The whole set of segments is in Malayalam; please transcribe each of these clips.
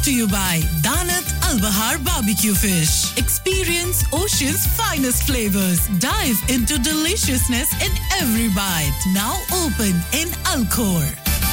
to you by Danat Al Bahar Barbecue Fish. Experience Ocean's finest flavors. Dive into deliciousness in every bite. Now open in Alcor.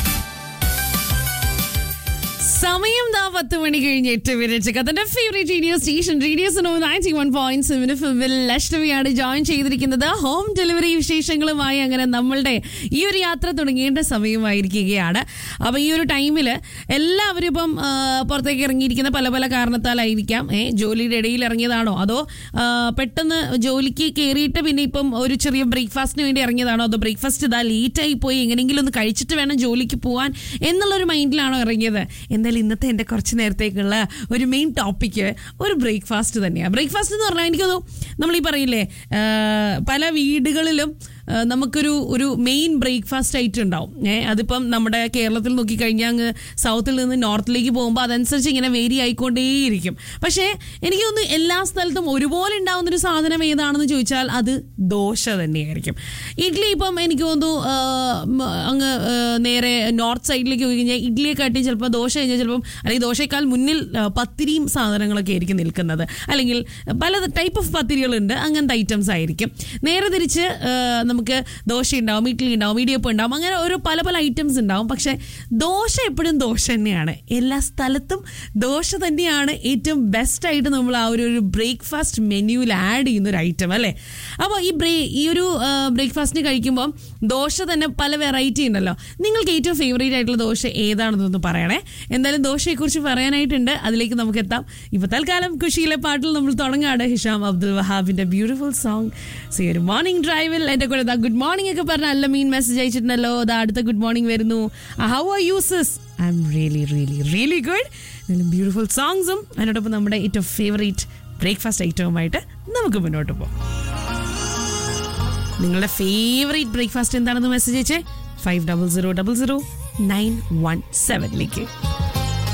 സമയം ദാ പത്ത് മണി കഴിഞ്ഞ് എട്ട് മിനിറ്റ് കഥന്റെ ഫേവറേറ്റ് റേഡിയോ സ്റ്റേഷൻ റേഡിയോ സനോ ninety one point seven FM ലക്ഷ്മിയാണ് ജോയിൻ ചെയ്തിരിക്കുന്നത് ഹോം ഡെലിവറി വിശേഷങ്ങളുമായി അങ്ങനെ നമ്മളുടെ ഈ ഒരു യാത്ര തുടങ്ങേണ്ട സമയമായിരിക്കുകയാണ് അപ്പൊ ഈ ഒരു ടൈമിൽ എല്ലാവരും ഇപ്പം ആ, പുറത്തേക്ക് ഇറങ്ങിയിരിക്കുന്ന പല പല കാരണത്താലായിരിക്കാം ഏ ജോലിയുടെ ഇടയിൽ ഇറങ്ങിയതാണോ അതോ ആ, പെട്ടെന്ന് ജോലിക്ക് കയറിയിട്ട് പിന്നെ ഇപ്പം ഒരു ചെറിയ ബ്രേക്ക്ഫാസ്റ്റിന് വേണ്ടി ഇറങ്ങിയതാണോ അതോ ബ്രേക്ക്ഫാസ്റ്റ് ഇതാ ലേറ്റായി പോയി എങ്ങനെയെങ്കിലും ഒന്ന് കഴിച്ചിട്ട് വേണം ജോലിക്ക് പോകാൻ എന്നുള്ളൊരു മൈൻഡിലാണോ ഇറങ്ങിയത് എന്തായാലും ഇന്നത്തെ എൻ്റെ കുറച്ച് നേരത്തേക്കുള്ള ഒരു മെയിൻ ടോപ്പിക്ക് ഒരു ബ്രേക്ക്ഫാസ്റ്റ് തന്നെയാണ് ബ്രേക്ക്ഫാസ്റ്റ് എന്ന് പറഞ്ഞാൽ എനിക്ക് തോന്നുന്നു നമ്മൾ ഈ പറയില്ലേ ആ, പല വീടുകളിലും ആ, നമുക്കൊരു ഒരു മെയിൻ ബ്രേക്ക്ഫാസ്റ്റ് ഐറ്റം ഉണ്ടാവും ഏ അതിപ്പം നമ്മുടെ കേരളത്തിൽ നോക്കിക്കഴിഞ്ഞാൽ അങ്ങ് സൗത്തിൽ നിന്ന് നോർത്തിലേക്ക് പോകുമ്പോൾ അതനുസരിച്ച് ഇങ്ങനെ വേരി ആയിക്കൊണ്ടേയിരിക്കും പക്ഷേ എനിക്ക് തോന്നുന്നു എല്ലാ സ്ഥലത്തും ഒരുപോലെ ഉണ്ടാവുന്ന ഒരു സാധനം ഏതാണെന്ന് ചോദിച്ചാൽ അത് ദോശ തന്നെയായിരിക്കും ഇഡ്ഡലി ഇപ്പം എനിക്ക് തോന്നുന്നു ആ, മ, അങ്ങ് ആ, നേരെ നോർത്ത് സൈഡിലേക്ക് പോയി കഴിഞ്ഞാൽ ഇഡ്ഡലിയെ കാട്ടി ചിലപ്പോൾ ദോശ കഴിഞ്ഞാൽ ചിലപ്പം അല്ലെങ്കിൽ ദോശയേക്കാൾ മുന്നിൽ ആ, പത്തിരിയും സാധനങ്ങളൊക്കെ ആയിരിക്കും നിൽക്കുന്നത് അല്ലെങ്കിൽ പല ടൈപ്പ് ഓഫ് പത്തിരികളുണ്ട് അങ്ങനത്തെ ഐറ്റംസ് ആയിരിക്കും നേരെ തിരിച്ച് ആ, നമുക്ക് ദോശ ഉണ്ടാവും ഇഡ്ഡലി ഉണ്ടാവും ഇടിയപ്പം ഉണ്ടാവും അങ്ങനെ ഓരോ പല പല ഐറ്റംസ് ഉണ്ടാവും പക്ഷേ ദോശ എപ്പോഴും ദോശ തന്നെയാണ് എല്ലാ സ്ഥലത്തും ദോശ തന്നെയാണ് ഏറ്റവും ബെസ്റ്റ് ആയിട്ട് നമ്മൾ ആ ഒരു ഒരു ബ്രേക്ക്ഫാസ്റ്റ് മെനുവിൽ ആഡ് ചെയ്യുന്ന ഒരു ഐറ്റം അല്ലേ അപ്പോൾ ഈ ബ്രേ ഈ ഒരു ബ്രേക്ക്ഫാസ്റ്റിന് കഴിക്കുമ്പോൾ ദോശ തന്നെ പല വെറൈറ്റി ഉണ്ടല്ലോ നിങ്ങൾക്ക് ഏറ്റവും ഫേവറേറ്റ് ആയിട്ടുള്ള ദോശ ഏതാണെന്നൊന്ന് പറയണേ എന്തായാലും ദോശയെക്കുറിച്ച് പറയാനായിട്ടുണ്ട് അതിലേക്ക് നമുക്ക് എത്താം ഇപ്പൊ തൽക്കാലം ഖുഷിയിലെ പാട്ടിൽ നമ്മൾ തുടങ്ങാണ് ഹിഷാം അബ്ദുൽ വഹാബിന്റെ ബ്യൂട്ടിഫുൾ സോങ് സി ഒരു മോർണിംഗ് ഡ്രൈവിൽ എൻ്റെ കൂടെ ദാ ഗുഡ് മോർണിംഗ് ഒക്കെ പറഞ്ഞ അല്ല മീൻ മെസ്സേജ് അയച്ചിട്ടുണ്ടല്ലോ ദാ അടുത്ത ഗുഡ് മോർണിംഗ് വരുന്നു how are you sis I'm really really really good എന്നാലും ബ്യൂട്ടിഫുൾ സോങ്സും അതിനോടൊപ്പം നമ്മുടെ ഏറ്റവും ഫേവറേറ്റ് ബ്രേക്ക്ഫാസ്റ്റ് ഐറ്റവുമായിട്ട് നമുക്ക് മുന്നോട്ട് പോകാം നിങ്ങളുടെ ഫേവറേറ്റ് ബ്രേക്ക്ഫാസ്റ്റ് എന്താണെന്ന് മെസ്സേജ് അയച്ചേ five double zero double zero nine one സെവനിലേക്ക്